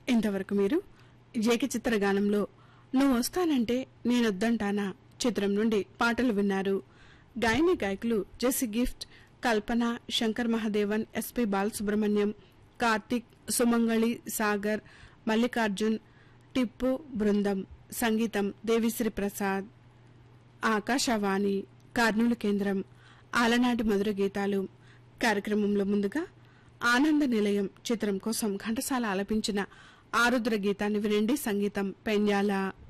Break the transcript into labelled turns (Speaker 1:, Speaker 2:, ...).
Speaker 1: ఇంతవరకు మీరు ఏకచిత్ర గానంలో నువ్వు వస్తానంటే నేనొద్దంటానా చిత్రం నుండి పాటలు విన్నారు గాయని గాయకులు జెసి గిఫ్ట్ కల్పన శంకర్ మహాదేవన్ ఎస్పి బాలసుబ్రహ్మణ్యం కార్తిక్ సుమంగళి సాగర్ మల్లికార్జున్ టిప్పు బృందం సంగీతం దేవిశ్రీ ప్రసాద్ ఆకాశవాణి కర్నూలు కేంద్రం ఆలనాటి మధుర గీతాలు కార్యక్రమంలో ముందుగా ఆనంద నిలయం చిత్రం కోసం ఘంటసాల ఆలపించిన ఆరుద్ర గీతాన్ని వినండి సంగీతం పెండ్యాల